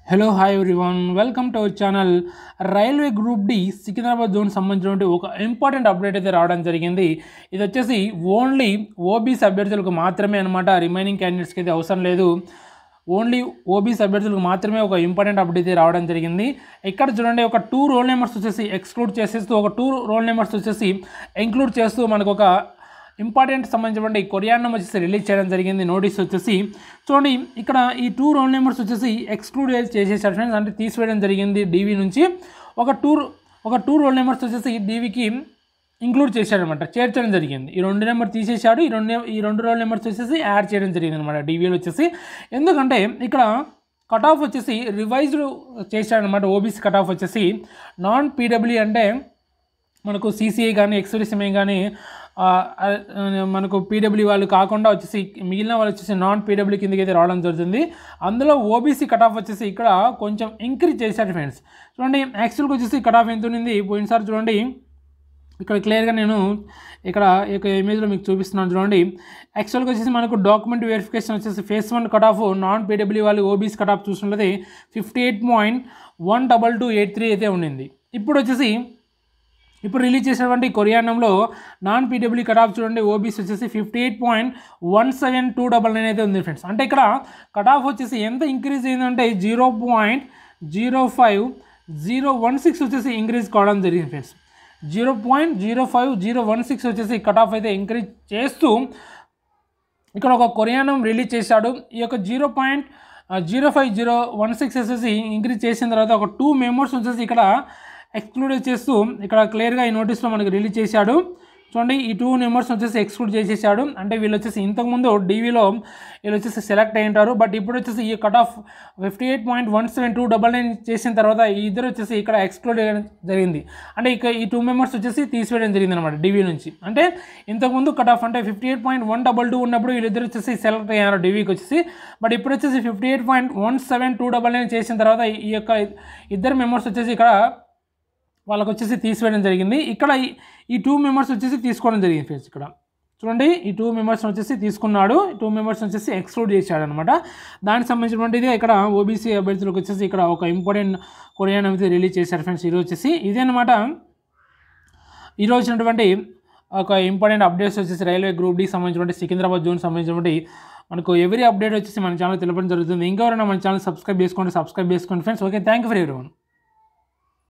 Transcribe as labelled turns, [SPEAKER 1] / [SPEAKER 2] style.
[SPEAKER 1] hello hi everyone welcome to our channel railway group D Secunderabad zone సంబంధించినటువంటి ఒక important update అయితే రావడం జరిగింది ఇది వచ్చేసి ఓన్లీ ఓబీసీ అభ్యర్థులకు మాత్రమే అనమాట రిమైనింగ్ క్యాండిడేట్స్కి అయితే అవసరం లేదు ఓన్లీ ఓబీసీ అభ్యర్థులకు మాత్రమే ఒక ఇంపార్టెంట్ అప్డేట్ అయితే రావడం జరిగింది ఇక్కడ చూడండి ఒక టూ రోల్ నెంబర్స్ వచ్చేసి ఎక్స్క్లూడ్ చేసేస్తూ ఒక టూ రోల్ నెంబర్స్ వచ్చేసి ఇంక్లూడ్ చేస్తూ మనకు ఒక ఇంపార్టెంట్ సంబంధించినటువంటి కొరియాన్ వచ్చేసి రిలీజ్ చేయడం జరిగింది నోటీస్ వచ్చేసి చూడండి ఇక్కడ ఈ టూ రోల్ నెంబర్స్ వచ్చేసి ఎక్స్క్లూడ్ చేసేసారు ఫ్రెండ్స్ అంటే తీసివేయడం జరిగింది డీవీ నుంచి ఒక టూ ఒక టూ రోల్ నెంబర్స్ వచ్చేసి డీవీకి ఇంక్లూడ్ చేశాడనమాట చేర్చడం జరిగింది ఈ రెండు నెంబర్ తీసేశాడు ఈ రెండు ఈ రెండు రోల్ నెంబర్స్ వచ్చేసి యాడ్ చేయడం జరిగింది అనమాట డీవీలో వచ్చేసి ఎందుకంటే ఇక్కడ కట్ ఆఫ్ వచ్చేసి రివైజ్డ్ చేశాడనమాట ఓబీసీ కట్ ఆఫ్ వచ్చేసి నాన్ పీడబ్ల్యూ అంటే మనకు సీసీఐ కానీ ఎక్స్ప్రెస్ఎంఏ కానీ ఆ, ఆ, మనకు పీడబ్ల్యూ వాళ్ళు కాకుండా వచ్చేసి మిగిలిన వాళ్ళు వచ్చేసి నాన్ పీడబ్ల్యూ కిందకి అయితే రావడం జరుగుతుంది అందులో ఓబీసీ కట్ ఆఫ్ వచ్చేసి ఇక్కడ కొంచెం ఇంక్రీజ్ చేశారు ఫ్రెండ్స్ చూడండి యాక్చువల్గా వచ్చేసి కట్ ఆఫ్ ఎంత ఉంది పోయినసారి చూడండి ఇక్కడ క్లియర్గా నేను ఇక్కడ ఈ యొక్క ఇమేజ్లో మీకు చూపిస్తున్నాను చూడండి యాక్చువల్గా వచ్చేసి మనకు డాక్యుమెంట్ వెరిఫికేషన్ వచ్చేసి phase one cut off non PW వాళ్ళు ఓబీసీ కట్ ఆఫ్ చూసినట్లయితే fifty eight point one double two eight three అయితే ఉండింది ఇప్పుడు వచ్చేసి ఇప్పుడు రిలీజ్ చేసినటువంటి కొరియానంలో నాన్ పీడబ్ల్యూ కట్ ఆఫ్ చూడండి ఓబీసీ వచ్చేసి fifty eight point one seven two double nine అయితే ఉంది ఫ్రెండ్స్ అంటే ఇక్కడ కట్ ఆఫ్ వచ్చేసి ఎంత ఇంక్రీజ్ అయిందంటే zero point zero five zero one six వచ్చేసి ఇంక్రీజ్ కావడం జరిగింది friends zero point zero five zero one six వచ్చేసి కట్ ఆఫ్ అయితే ఇంక్రీజ్ చేస్తూ ఇక్కడ ఒక కొరియానం రిలీజ్ చేశాడు ఈ యొక్క zero point zero five zero one six వచ్చేసి ఇంక్రీజ్ చేసిన తర్వాత ఒక టూ మెంబర్స్ వచ్చేసి ఇక్కడ ఎక్స్క్లూడ్ చేస్తూ ఇక్కడ క్లియర్గా ఈ నోటీస్లో మనకి రిలీజ్ చేశాడు చూడండి ఈ టూ నెంబర్స్ వచ్చేసి ఎక్స్క్లూడ్ చేసేసాడు అంటే వీళ్ళు వచ్చేసి ఇంతకుముందు డీవీలో వీళ్ళు వచ్చేసి సెలెక్ట్ అయి ఉంటారు బట్ ఇప్పుడు వచ్చేసి ఈ cut off fifty eight point one seven two double nine చేసిన తర్వాత ఈ ఇద్దరు వచ్చేసి ఇక్కడ ఎక్స్క్లూడ్ చేయడం జరిగింది అంటే ఇక ఈ టూ మెంబర్స్ వచ్చేసి తీసివేయడం జరిగింది అనమాట డీవీ నుంచి అంటే ఇంతకుముందు కట్ ఆఫ్ అంటే fifty eight point one double two ఉన్నప్పుడు వీళ్ళిద్దరు వచ్చేసి సెలెక్ట్ అయ్యారు డీవీకి వచ్చేసి బట్ ఇప్పుడు వచ్చేసి fifty eight point one seven two double nine చేసిన తర్వాత ఈ యొక్క ఇద్దరు మెంబర్స్ వచ్చేసి ఇక్కడ వాళ్ళకి వచ్చేసి తీసివేయడం జరిగింది ఇక్కడ ఈ- ఈ టూ మెంబర్స్ వచ్చేసి తీసుకోవడం జరిగింది ఫ్రెండ్స్ ఇక్కడ చూడండి ఈ టూ మెంబర్స్ వచ్చేసి తీసుకున్నాడు టూ మెంబర్స్ వచ్చేసి ఎక్స్క్లూడ్ చేశాడు అనమాట దానికి సంబంధించినటువంటిది ఇక్కడ ఓబీసీ అభ్యర్థులకు వచ్చేసి ఇక్కడ ఒక ఇంపార్టెంట్ కొరియాన్ అయితే రిలీజ్ చేశారు ఫ్రెండ్స్ ఈరోజు వచ్చేసి ఇదే అనమాట ఈరోజు వచ్చినటువంటి ఒక ఇంపార్టెంట్ అప్డేట్స్ వచ్చేసి రైల్వే గ్రూప్ డి సంబంధించినటువంటి సికింద్రాబాద్ జోన్ సంబంధించినటువంటి మనకు ఎవరీ అప్డేట్ వచ్చేసి మన ఛానల్ తెలపడం జరుగుతుంది ఇంకెవరైనా మన ఛానల్ సబ్స్క్రైబ్ చేసుకోండి సబ్స్క్రైబ్ చేసుకోండి friends okay thank you for ఎవరి